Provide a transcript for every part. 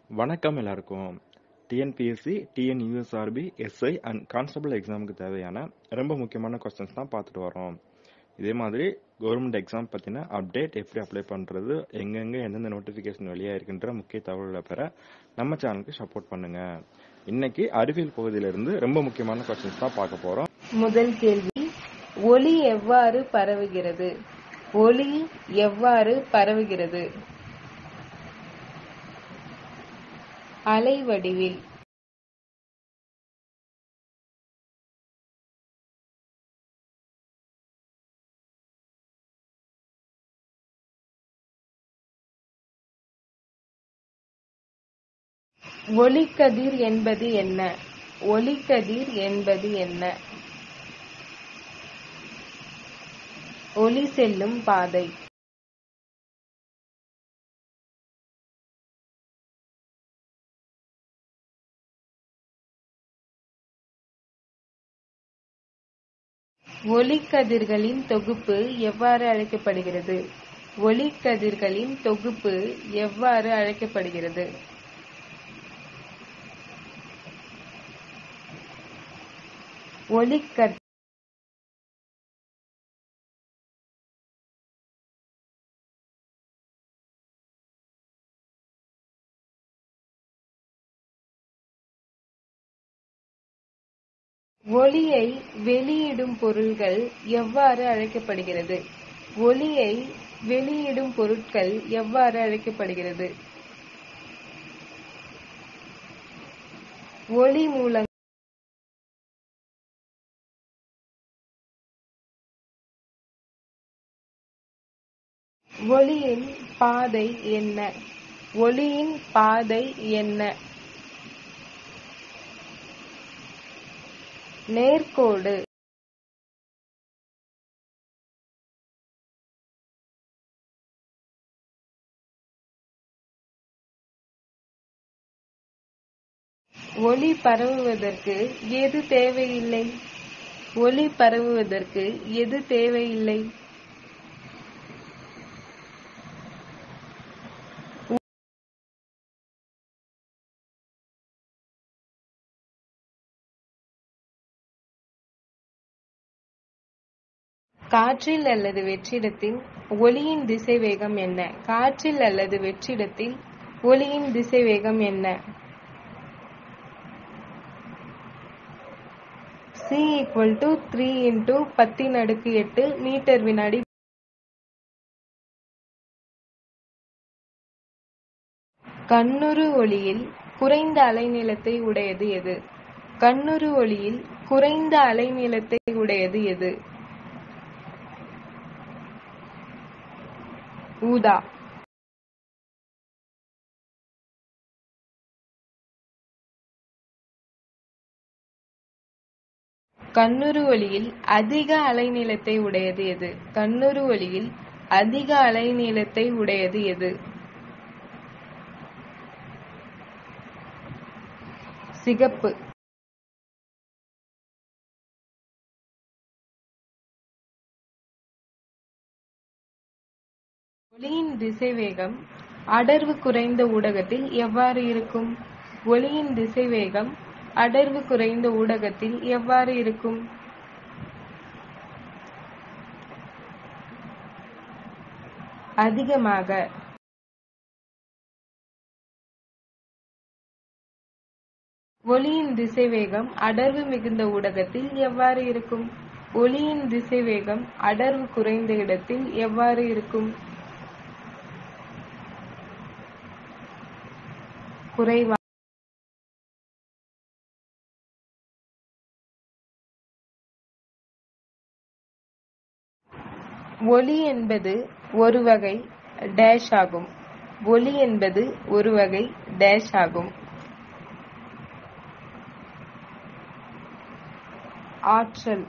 வணக்கம் எல்லாருக்கும் TNPSC TNUSRB SI and constable எக்ஸாமுக்கு தேவையான ரொம்ப முக்கியமான கொஸ்டின்ஸ் தான் பார்த்துட்டு வரோம் இதே மாதிரி கவர்மெண்ட் எக்ஸாம் பற்றின அப்டேட் எப்படி அப்ளை பண்ணுறது எங்கெங்கே எந்தெந்த நோட்டிஃபிகேஷன் வெளியாக இருக்குன்ற முக்கிய தகவல்களை பெற நம்ம சேனலுக்கு சப்போர்ட் பண்ணுங்க இன்னைக்கு அறிவியல் பகுதியிலிருந்து ரொம்ப முக்கியமான கொஸ்டின்ஸ் தான் பார்க்க போகிறோம் முதல் கேள்வி ஒளி எவ்வாறு பரவுகிறது ஒளி எவ்வாறு பரவுகிறது அலை வடிவில் ஒளிக்கதிர் என்பது என்ன ஒளிக்கதிர் என்பது என்ன ஒளி செல்லும் பாதை ஒளிக்கதிர்களின் தொகுப்பு எவ்வாறு அழைக்கப்படுகிறது ஒளிக்கதிர்களின் தொகுப்பு எவ்வாறு அழைக்கப்படுகிறது ஒளிக்கதிர் ஒளியை வெளியிடும் பொருள்கள் எவ்வாறு அழைக்கப்படுகிறது ஒளியை வெளியிடும் பொருட்கள் எவ்வாறு அழைக்கப்படுகிறது ஒளி மூலங்கள் ஒளியின் பாதை என்ன ஒளியின் பாதை என்ன நேர்கோடு ஒளி பரவுவதற்கு எது தேவையில்லை ஒளி பரவுவதற்கு எது தேவையில்லை காற்றில் அல்லது வெற்றிடத்தில் ஒளியின் திசைவேகம் என்ன காற்றில் அல்லது வெற்றிடத்தில் ஒளியின் திசைவேகம் என்ன c equal to three into பத்தின் அடுக்கு எட்டு மீட்டர் வினாடி கண்ணுரு ஒளியில் குறைந்த அலைநீளத்தை உடையது எது கண்ணுரு ஒளியில் குறைந்த அலைநீளத்தை உடையது எது ஊதா கண்ணுரு ஒளியில் அதிக அலைநீளத்தை உடையது எது கண்ணுரு ஒளியில் அதிக அலைநீளத்தை உடையது எது சிகப்பு ஒளியின் திசைவேகம் அடர்வு குறைந்த ஊடகத்தில் எவ்வாறு இருக்கும் ஒளியின் திசைவேகம் அடர்வு குறைந்த ஊடகத்தில் எவ்வாறு இருக்கும் அதிகமாக ஒளியின் திசைவேகம் அடர்வு மிகுந்த ஊடகத்தில் எவ்வாறு இருக்கும் ஒளியின் திசைவேகம் அடர்வு குறைந்த இடத்தில் எவ்வாறு இருக்கும் குறைவா ஒளி என்பது ஒரு வகை டேஷ் ஆகும் ஒளி என்பது ஒரு வகை டேஷ் ஆகும் ஆற்றல்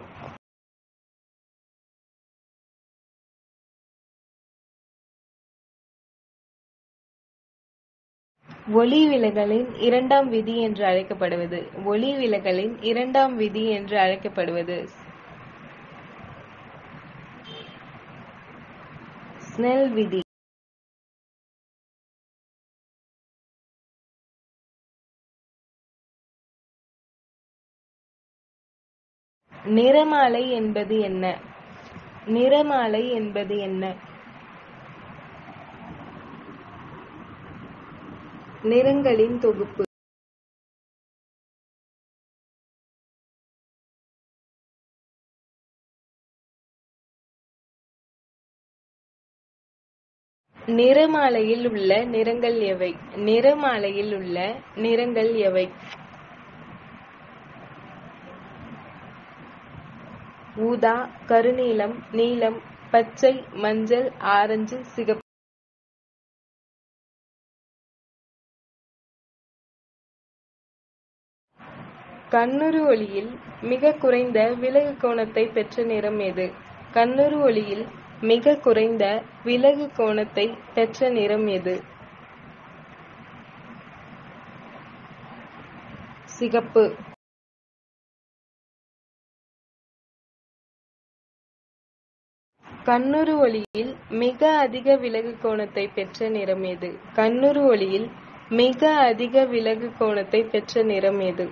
ஒளி விலகலின் இரண்டாம் விதி என்று அழைக்கப்படுவது ஒளி விலகலின் இரண்டாம் விதி என்று அழைக்கப்படுவது ஸ்னெல் விதி நிறமாலை என்பது என்ன நிறமாலை என்பது என்ன நிறங்களின் தொகுப்பு நிறமாலையில் உள்ள நிறங்கள் எவை நிறமாலையில் உள்ள நிறங்கள் எவை ஊதா கருநீலம் நீலம் பச்சை மஞ்சள் ஆரஞ்சு சிகப்பு கண்ணுரு ஒளியில் மிக குறைந்த விலகு கோணத்தை பெற்ற நிறம் எது கண்ணுரு ஒளியில் மிக குறைந்த விலகு கோணத்தை பெற்ற நிறம் எது சிகப்பு கண்ணுரு ஒளியில் மிக அதிக விலகு கோணத்தை பெற்ற நிறம் எது கண்ணுரு ஒளியில் மிக அதிக விலகு கோணத்தை பெற்ற நிறம் எது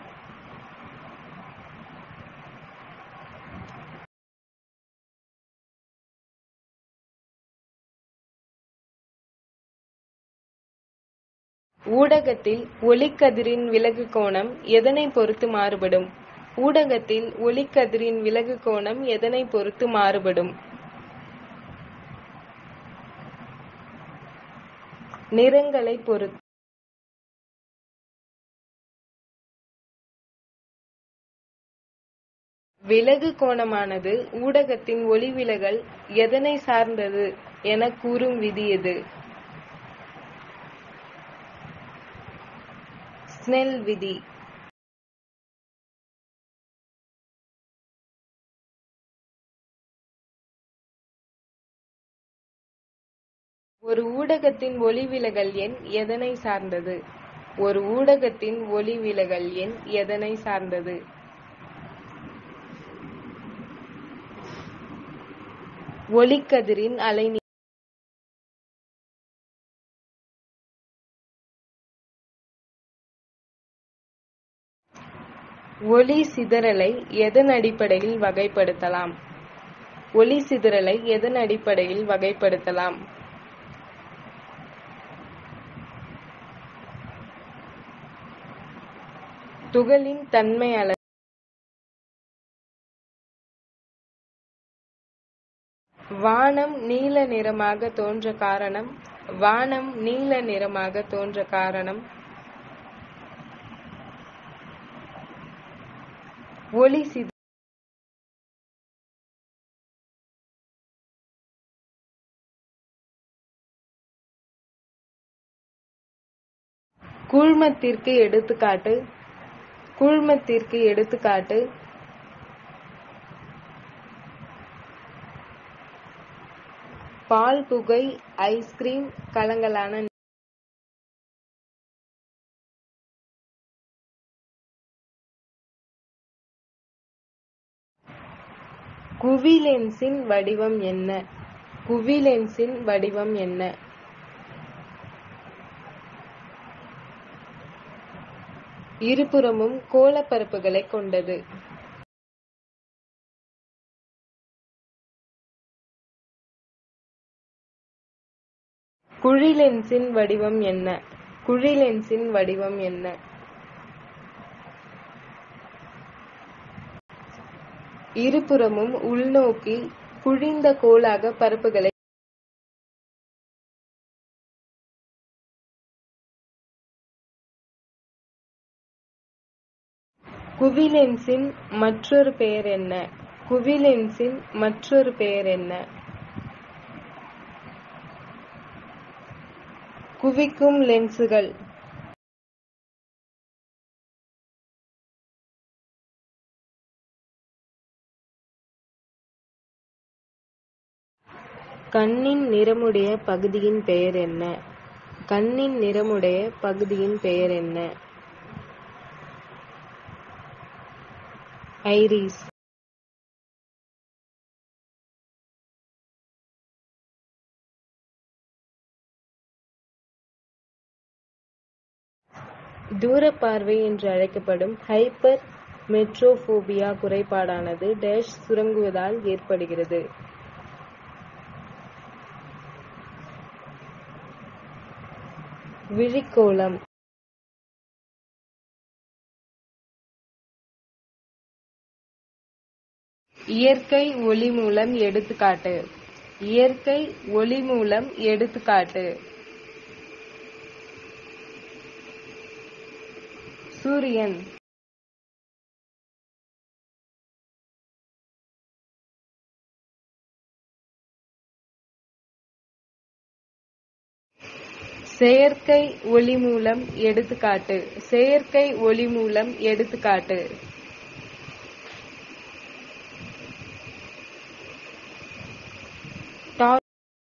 ஊடகத்தில் ஒளிக்கதிரின் விலகு கோணம் எதனை பொறுத்து மாறுபடும் ஊடகத்தில் ஒளிக்கதிரின் விலகு கோணம் எதனை பொறுத்து மாறுபடும் நிறங்களை பொறுத்து விலகு கோணமானது ஊடகத்தின் ஒளிவிலகல் எதனை சார்ந்தது என கூறும் விதி எது ஸ்னெல் விதி ஒரு ஊடகத்தின் ஒளிவிலகல் எண் எதனை சார்ந்தது ஒரு ஊடகத்தின் ஒளிவிலகல் எண் எதனை சார்ந்தது ஒளிக்கதிரின் அலைநீ ஒளி சிதறலை எதன் அடிப்படையில் வகைப்படுத்தலாம் ஒளி சிதறலை எதன் அடிப்படையில் வகைப்படுத்தலாம் துகளின் தன்மை அள வானம் நீல நிறமாக தோன்ற காரணம் வானம் நீல நிறமாக தோன்ற காரணம் ஒளி சித கூழ்மத்திற்கு எடுத்துக்காட்டு கூழ்மத்திற்கு எடுத்துக்காட்டு பால் புகை ஐஸ்கிரீம் கலங்கலான குவிலென்ஸின் வடிவம் என்ன குவிலென்ஸின் வடிவம் என்ன இருபுறமும் கோளப்பரப்புகளைக் கொண்டது குழிலென்ஸின் வடிவம் என்ன குழிலென்ஸின் வடிவம் என்ன இருபுறமும் உள்நோக்கி குழிந்த கோளாக பரப்புகளை குவிலென்ஸின் மற்றொரு பெயர் என்ன குவிலென்ஸின் மற்றொரு பெயர் என்ன குவிக்கும் லென்சுகள் கண்ணின் நிறமுடைய பகுதியின் பெயர் என்ன கண்ணின் நிறமுடைய பகுதியின் பெயர் என்ன ஐரிஸ் தூரப்பார்வை என்று அழைக்கப்படும் ஹைப்பர் மெட்ரோபோபியா குறைபாடானது டேஷ் சுருங்குவதால் ஏற்படுகிறது விழிக்கோளம் இயற்கை ஒளி மூலம் எடுத்துக்காட்டு இயற்கை ஒளி மூலம் எடுத்துக்காட்டு சூரியன் செயற்கை ஒளி மூலம் எடுத்துக்காட்டு செயற்கை ஒளி மூலம் எடுத்துக்காட்டு டா-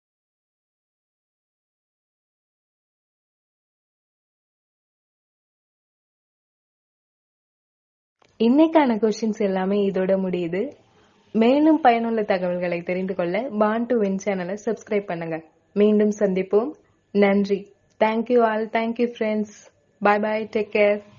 இன்னைக்கான கொஸ்டின்ஸ் எல்லாமே இதோட முடியுது மேலும் பயனுள்ள தகவல்களை தெரிந்து கொள்ள பான் டு வின் சேனலை சப்ஸ்கிரைப் பண்ணுங்க மீண்டும் சந்திப்போம் நன்றி thank you all thank you friends bye bye take care